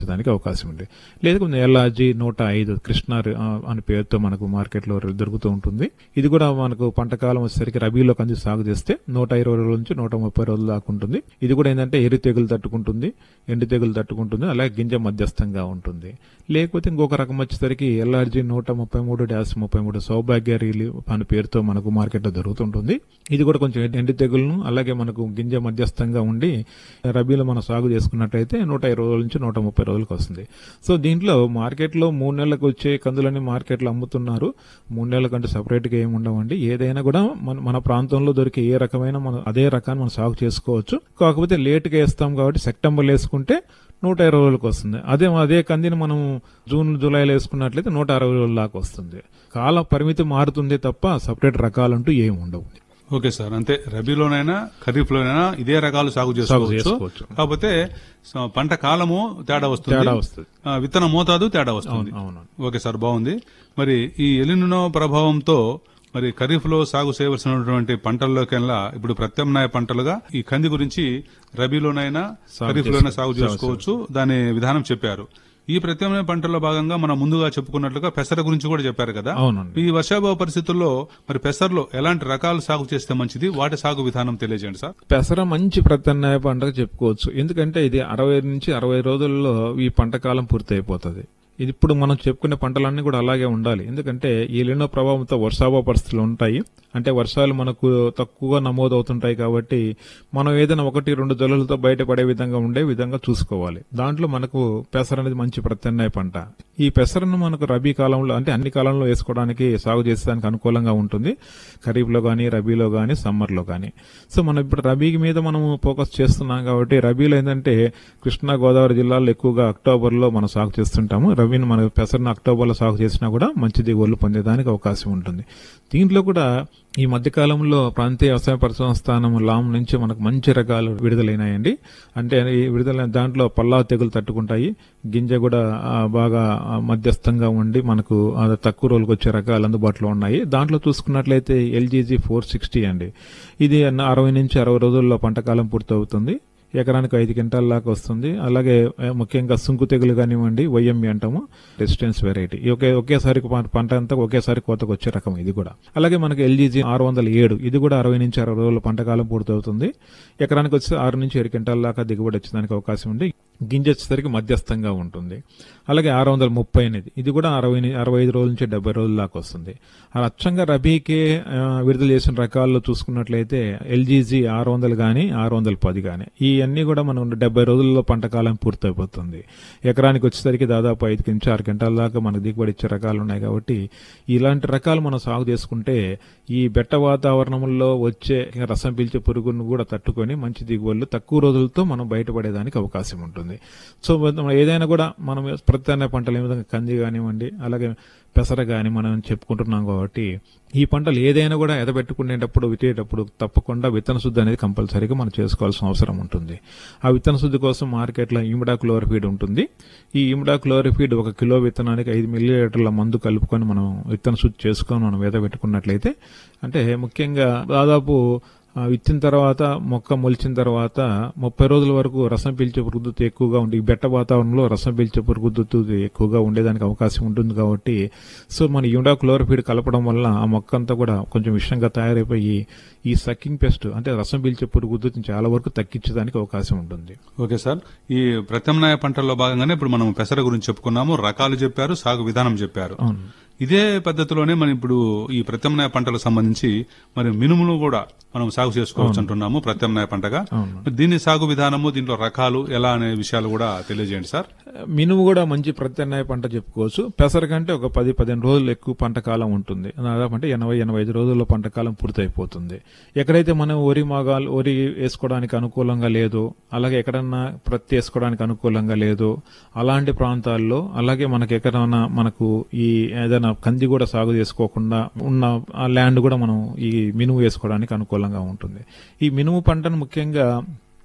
దానికి అవకాశం ఉంది లేదా కొంచెం ఎల్ఆర్జీ నూట ఐదు కృష్ణ ఆ, అనే పేరుతో మనకు మార్కెట్లో దొరుకుతూ ఉంటుంది ఇది కూడా మనకు పంట కాలం వచ్చేసరికి రబీలో కంది సాగు చేస్తే నూట ఇరవై రోజుల నుంచి నూట ముప్పై రోజుల దాకా ఉంటుంది ఇది కూడా ఏంటంటే ఎరి తెగులు తట్టుకుంటుంది ఎండు తెగులు తట్టుకుంటుంది అలాగే గింజ మధ్యస్థంగా ఉంటుంది లేకపోతే ఇంకొక రకం వచ్చేసరికి ఎల్ఆర్జీ నూట ముప్పై మూడు డాష్ ముప్పై మూడు సౌభాగ్య రీలి అనే పేరుతో మనకు మార్కెట్లో దొరుకుతుంటుంది ఇది కూడా కొంచెం ఎండు తెగులను అలాగే మనకు గింజ మధ్యస్థంగా ఉండి రబీలో మనం సాగు చేసుకున్నట్లయితే నూట ఇరవై రోజుల నుంచి నూట ముప్పై రోజులకు వస్తుంది సో దీంట్లో మార్కెట్లో మూడు నెలలకు వచ్చే కందులని మార్కెట్లో అమ్ముతున్నారు మూడు నెలల కంటే సపరేట్ గా ఏమి ఉండవండి ఏదైనా కూడా మన మన ప్రాంతంలో దొరికే ఏ రకమైన మన అదే రకాన్ని మనం సాగు చేసుకోవచ్చు కాకపోతే లేట్ గా వేస్తాం కాబట్టి సెప్టెంబర్లో వేసుకుంటే నూట ఇరవై రోజులకు వస్తుంది అదే అదే కందిని మనం జూన్ జూలైలో వేసుకున్నట్లయితే నూట అరవై రోజుల దాకా వస్తుంది కాల పరిమితి మారుతుంది తప్ప సపరేట్ రకాలంటూ ఏమి ఉండవు ఓకే సార్ అంటే రబీలోనైనా ఖరీఫ్ లోనైనా ఇదే రకాలు సాగు చేసుకోవచ్చు చేసుకోవచ్చు. కాకపోతే స- పంట కాలము తేడా వస్తుంది తేడా వస్తుంది ఆ, విత్తన మోతాదు తేడా వస్తుంది అవును ఓకే సార్ బాగుంది మరి ఈ ఎలినో ప్రభావంతో మరి ఖరీఫ్ లో సాగు చేయవలసినటువంటి పంటల్లోకెల్లా ఇప్పుడు ప్రత్యామ్నాయ పంటలుగా ఈ కంది గురించి రబీలోనైనా ఖరీఫ్ లోనైనా సాగు చేసుకోవచ్చు దాని విధానం చెప్పారు ఈ ప్రత్యామ్నాయ పంటల్లో భాగంగా మనం ముందుగా చెప్పుకున్నట్లుగా పెసర గురించి కూడా చెప్పారు కదా అవునండి ఈ వర్షాభావ పరిస్థితుల్లో మరి పెసర్లో ఎలాంటి రకాలు సాగు చేస్తే మంచిది వాటి సాగు విధానం తెలియజేయండి సార్ పెసర మంచి ప్రత్యామ్నాయ పంటగా చెప్పుకోవచ్చు ఎందుకంటే ఇది అరవై నుంచి అరవై రోజుల్లో ఈ పంట కాలం పూర్తి అయిపోతుంది ఇది ఇప్పుడు మనం చెప్పుకునే పంటలన్నీ కూడా అలాగే ఉండాలి ఎందుకంటే ఈ లినో ప్రభావంతో వర్షాభావ పరిస్థితులు ఉంటాయి అంటే వర్షాలు మనకు తక్కువగా నమోదు అవుతుంటాయి కాబట్టి మనం ఏదైనా ఒకటి రెండు జల్లులతో బయటపడే విధంగా ఉండే విధంగా చూసుకోవాలి దాంట్లో మనకు పెసర అనేది మంచి ప్రత్యామ్నాయ పంట ఈ పెసరను మనకు రబీ కాలంలో అంటే అన్ని కాలంలో వేసుకోవడానికి సాగు చేసేదానికి అనుకూలంగా ఉంటుంది ఖరీఫ్లో కానీ రబీలో కానీ సమ్మర్లో కానీ సో మనం ఇప్పుడు రబీ మీద మనం ఫోకస్ చేస్తున్నాం కాబట్టి రబీలో ఏంటంటే కృష్ణా గోదావరి జిల్లాలో ఎక్కువగా అక్టోబర్లో మనం సాగు చేస్తుంటాము రబీని మన పెసరను అక్టోబర్లో సాగు చేసినా కూడా మంచి దిగుబడులు పొందేదానికి అవకాశం ఉంటుంది దీంట్లో కూడా ఈ మధ్యకాలంలో ప్రాంతీయ వ్యవసాయ పరిశోధన స్థానం లామ్ నుంచి మనకు మంచి రకాలు విడుదలైనాయండి అంటే ఈ విడుదల దాంట్లో పల్లా తెగులు తట్టుకుంటాయి గింజ కూడా ఆ, బాగా ఆ, మధ్యస్థంగా ఉండి మనకు ఆ, తక్కువ రోజులకు వచ్చే రకాలు అందుబాటులో ఉన్నాయి దాంట్లో చూసుకున్నట్లయితే ఎల్జీజీ ఫోర్ సిక్స్టీ అండి ఇది అరవై నుంచి అరవై రోజుల్లో పంటకాలం పూర్తవుతుంది ఎకరానికి ఐదు క్వింటాల దాకా వస్తుంది అలాగే ఆ, ముఖ్యంగా సుంకు తెగులు కానివ్వండి వైఎంఈ అంటాము రెసిస్టెన్స్ వెరైటీ ఈ ఒకే ఒకేసారి పం- పంట అంతా ఒకేసారి కోతకు వచ్చే రకం ఇది కూడా అలాగే మనకి ఎల్జీజీ ఆరు వందల ఏడు ఇది కూడా అరవై నుంచి అరవై రోజుల పంటకాలం పూర్తవుతుంది ఎకరానికి వచ్చి ఆరు నుంచి ఏడు క్వింటాల దాకా దిగుబడి వచ్చేదానికి అవకాశం ఉంది గింజ వచ్చేసరికి మధ్యస్థంగా ఉంటుంది అలాగే ఆరు వందల ముప్పై అనేది ఇది కూడా అరవై ని- అరవై ఐదు రోజుల నుంచి డెబ్బై రోజుల దాకా వస్తుంది అలా అచ్చంగా రబీకే ఆ, విడుదల చేసిన రకాల్లో చూసుకున్నట్లయితే ఎల్జీజీ ఆరు వందలు కానీ ఆరు వందల పది కానీ ఈ అన్ని కూడా మనం డెబ్బై రోజుల్లో పంట కాలం పూర్తయిపోతుంది ఎకరానికి వచ్చేసరికి దాదాపు ఐదు నుంచి ఆరు గంటల దాకా మనకు దిగుబడి ఇచ్చే రకాలు ఉన్నాయి కాబట్టి ఇలాంటి రకాలు మనం సాగు చేసుకుంటే ఈ బెట్ట వాతావరణంలో వచ్చే రసం పీల్చే పురుగును కూడా తట్టుకొని మంచి దిగుబడులు తక్కువ రోజులతో మనం బయటపడేదానికి అవకాశం ఉంటుంది సో మనం ఏదైనా కూడా మనం ప్రత్యామ్నాయ పంటలు ఏ విధంగా కంది కానివ్వండి అలాగే పెసర కానీ మనం చెప్పుకుంటున్నాం కాబట్టి ఈ పంటలు ఏదైనా కూడా ఎదబెట్టుకునేటప్పుడు విత్తేటప్పుడు తప్పకుండా విత్తన శుద్ధి అనేది కంపల్సరీగా మనం చేసుకోవాల్సిన అవసరం ఉంటుంది ఆ విత్తన శుద్ధి కోసం మార్కెట్లో ఇమిడా క్లోరిఫీడ్ ఉంటుంది ఈ ఇమిడా క్లోరిఫీడ్ ఒక కిలో విత్తనానికి ఐదు మిల్లీ లీటర్ల మందు కలుపుకొని మనం విత్తన శుద్ధి చేసుకొని మనం ఎదబెట్టుకున్నట్లయితే అంటే ముఖ్యంగా దాదాపు ఆ, విత్తిన తర్వాత మొక్క మొలిచిన తర్వాత ముప్పై రోజుల వరకు రసం పీల్చే పురుగుద్దుతు ఎక్కువగా ఉండి ఈ బెట్ట వాతావరణంలో రసం పీల్చే పురుగుద్దుతు ఎక్కువగా ఉండేదానికి అవకాశం ఉంటుంది కాబట్టి సో మన యూడా క్లోరోఫీడ్ కలపడం వల్ల ఆ మొక్క అంతా కూడా కొంచెం విషంగా తయారైపోయి ఈ సక్కింగ్ పెస్ట్ అంటే రసం పీల్చే పురుగుద్దుని చాలా వరకు తగ్గించడానికి అవకాశం ఉంటుంది ఓకే సార్ ఈ ప్రత్యామ్నాయ పంటల్లో భాగంగానే ఇప్పుడు మనం పెసర గురించి చెప్పుకున్నాము రకాలు చెప్పారు సాగు విధానం చెప్పారు అవును ఇదే పద్ధతిలోనే మనం ఇప్పుడు ఈ ప్రత్యామ్నాయ పంటలకు సంబంధించి మరి మినుమును కూడా మనం సాగు చేసుకోవచ్చు అంటున్నాము ప్రత్యామ్నాయ పంటగా అవును. మరి దీని సాగు విధానము దీంట్లో రకాలు ఎలా అనే విషయాలు కూడా తెలియజేయండి సార్ మినుము కూడా మంచి ప్రత్యామ్నాయ పంట చెప్పుకోవచ్చు పెసర కంటే ఒక పది పదిహేను రోజులు ఎక్కువ పంట కాలం ఉంటుంది దాదాపు అంటే ఎనభై ఎనభై ఐదు రోజుల్లో పంట కాలం పూర్తయిపోతుంది ఎక్కడైతే మనం వరి మాగాలు వరి వేసుకోవడానికి అనుకూలంగా లేదు అలాగే ఎక్కడన్నా ప్రత్తి వేసుకోవడానికి అనుకూలంగా లేదు అలాంటి ప్రాంతాల్లో అలాగే మనకి ఎక్కడన్నా మనకు ఈ ఏదైనా కంది కూడా సాగు చేసుకోకుండా ఉన్న ఆ ల్యాండ్ కూడా మనం ఈ మినుము వేసుకోవడానికి అనుకూలంగా ఉంటుంది ఈ మినుము పంటను ముఖ్యంగా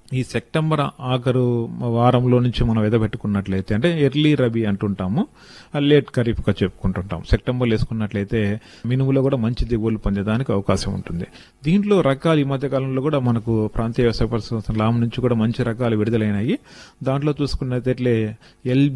ఈ సెప్టెంబర్ ఆఖరు వారంలో నుంచి మనం ఎదబెట్టుకున్నట్లయితే అంటే ఎర్లీ రబీ అంటుంటాము ఆ లేట్ ఖరీఫ్ గా చెప్పుకుంటుంటాం సెప్టెంబర్ వేసుకున్నట్లయితే మినుములో కూడా మంచి దిగుబడులు పొందేదానికి అవకాశం ఉంటుంది దీంట్లో రకాలు ఈ మధ్య కాలంలో కూడా మనకు ప్రాంతీయ వ్యవసాయ పరిశోధన లామ్ నుంచి కూడా మంచి రకాలు విడుదలైనాయి దాంట్లో చూసుకున్నట్లయితే ఎల్